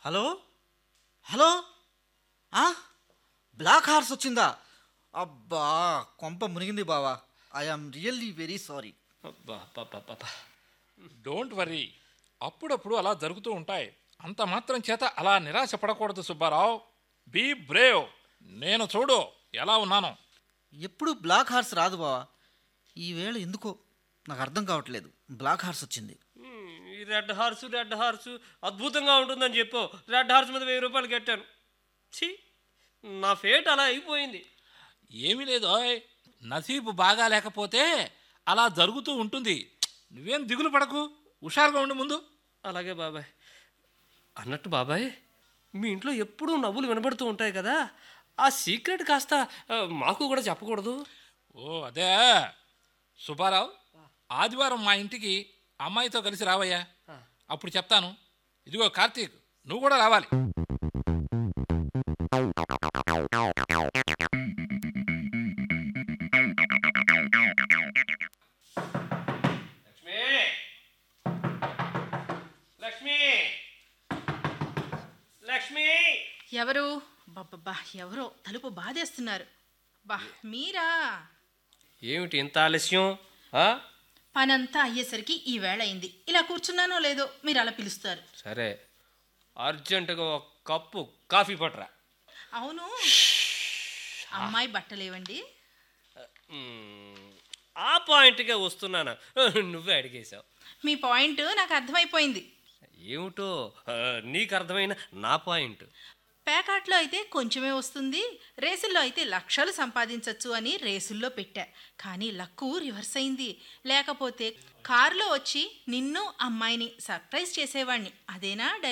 Hello hello ఆ? Black horse వచ్చిందా అబ్బా కొంప మునిగింది బావా ఐఎమ్ రియల్లీ వెరీ సారీ అబ్బా, అబ్బా, అబ్బా, అబ్బా. డోంట్ వరీ అప్పుడప్పుడు అలా జరుగుతూ ఉంటాయి అంత మాత్రం చేత అలా నిరాశ పడకూడదు సుబ్బారావు బీ బ్రేవ్ నేను చూడు ఎలా ఉన్నాను ఎప్పుడు బ్లాక్ హార్స్ రాదు బావా ఈవేళ ఎందుకో నాకు అర్థం కావట్లేదు బ్లాక్ హార్స్ వచ్చింది హ్మ్, ఈ రెడ్ హార్స్ రెడ్ హార్స్ అద్భుతంగా ఉంటుందని చెప్పు రెడ్ హార్స్ మీద వెయ్యి రూపాయలు కట్టాను ఛీ నా ఫేట్ అలా అయిపోయింది ఏమీ లేదు ఓయ్. నసీబు బాగా లేకపోతే అలా జరుగుతూ ఉంటుంది నువ్వేం దిగులు పడకు హుషారుగా ఉండు ముందు అలాగే బాబాయ్ అన్నట్టు బాబాయ్ మీ ఇంట్లో ఎప్పుడూ నవ్వులు వినబడుతూ ఉంటాయి కదా ఆ సీక్రెట్ కాస్త ఆ, మాకు కూడా చెప్పకూడదు ఓ అదే సుబ్బారావు ఆదివారం మా ఇంటికి అమ్మాయితో కలిసి రావయ్యా అప్పుడు చెప్తాను ఇదిగో కార్తీక్ నువ్వు కూడా రావాలి లక్ష్మి లక్ష్మి లక్ష్మి ఎవరు బాబ్బా ఎవరో తలుపు బాధేస్తున్నారు బా మీరా ఏమిటి ఇంత ఆలస్యం ఆ? పనంతా అయ్యేసరికి ఈ వేళ అయింది ఇలా కూర్చున్నానో లేదో మీరు అలా పిలుస్తారు సరే అర్జెంటుగా ఒక కప్పు కాఫీ పట్టరా అవును అమ్మాయి బట్టలేవండి మ్మ్, ఆ పాయింట్గా వస్తున్నాను నువ్వే అడిగేశావు మీ పాయింట్ నాకు అర్థమైపోయింది ఏమిటో ఆ, నీకు అర్థమైన నా పాయింట్ పేకాట్లో అయితే కొంచెమే వస్తుంది రేసుల్లో అయితే లక్షలు సంపాదించవచ్చు అని రేసుల్లో పెట్టా కానీ లక్కు రివర్స్ అయింది లేకపోతే కారులో వచ్చి నిన్ను అమ్మాయిని సర్ప్రైజ్ చేసేవాణ్ణి అదేనా